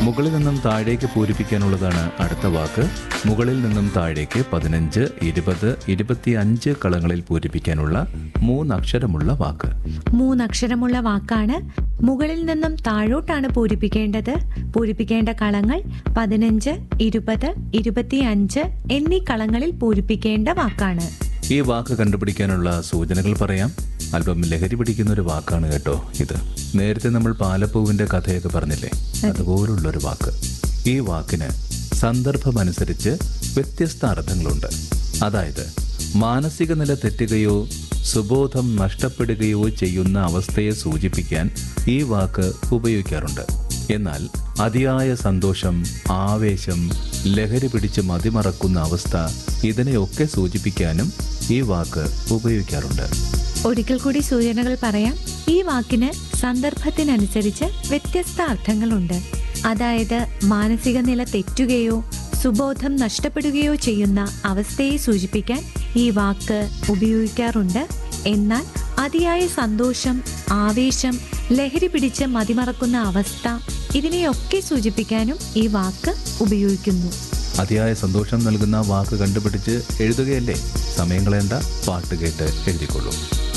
മുകളിൽ നിന്നും താഴേക്ക് പൂരിപ്പിക്കാനുള്ളതാണ് അടുത്ത വാക്ക് മുകളിൽ നിന്നും താഴേക്ക് പതിനഞ്ച് ഇരുപത് ഇരുപത്തിയഞ്ച് കളങ്ങളിൽ പൂരിപ്പിക്കാനുള്ള മൂന്നക്ഷരമുള്ള വാക്ക് മൂന്നക്ഷരമുള്ള വാക്കാണ് മുകളിൽ നിന്നും താഴോട്ടാണ് പൂരിപ്പിക്കേണ്ടത് പൂരിപ്പിക്കേണ്ട കളങ്ങൾ പതിനഞ്ച് ഇരുപത് ഇരുപത്തിയഞ്ച് എന്നീ കളങ്ങളിൽ പൂരിപ്പിക്കേണ്ട വാക്കാണ് ഈ വാക്ക് കണ്ടുപിടിക്കാനുള്ള സൂചനകൾ പറയാം അല്പം ലഹരി പിടിക്കുന്ന ഒരു വാക്കാണ് കേട്ടോ ഇത് നേരത്തെ നമ്മൾ പാലപ്പൂവിന്റെ കഥയൊക്കെ പറഞ്ഞില്ലേ അതുപോലുള്ളൊരു വാക്ക് ഈ വാക്കിന് സന്ദർഭമനുസരിച്ച് വ്യത്യസ്ത അർത്ഥങ്ങളുണ്ട് അതായത് മാനസിക നില തെറ്റുകയോ സുബോധം നഷ്ടപ്പെടുകയോ ചെയ്യുന്ന അവസ്ഥയെ സൂചിപ്പിക്കാൻ ഈ വാക്ക് ഉപയോഗിക്കാറുണ്ട് എന്നാൽ അതിയായ സന്തോഷം ആവേശം ലഹരി പിടിച്ച് മതിമറക്കുന്ന അവസ്ഥ ഇതിനെയൊക്കെ സൂചിപ്പിക്കാനും ഈ വാക്ക് ഉപയോഗിക്കാറുണ്ട് ഒരിക്കൽ കൂടി സൂചനകൾ പറയാം ഈ വാക്കിന് സന്ദർഭത്തിനനുസരിച്ച് വ്യത്യസ്ത അർത്ഥങ്ങളുണ്ട് അതായത് മാനസിക നില തെറ്റുകയോ സുബോധം നഷ്ടപ്പെടുകയോ ചെയ്യുന്ന അവസ്ഥയെ സൂചിപ്പിക്കാൻ ഈ വാക്ക് ഉപയോഗിക്കാറുണ്ട് എന്നാൽ അതിയായ സന്തോഷം ആവേശം ലഹരി പിടിച്ച് മതിമറക്കുന്ന അവസ്ഥ ഇതിനെയൊക്കെ സൂചിപ്പിക്കാനും ഈ വാക്ക് ഉപയോഗിക്കുന്നു അതിയായ സന്തോഷം നൽകുന്ന വാക്ക് കണ്ടുപിടിച്ച് എഴുതുകയല്ലേ സമയം കളയേണ്ട പാട്ട് കേട്ട് എഴുതിക്കൊള്ളൂ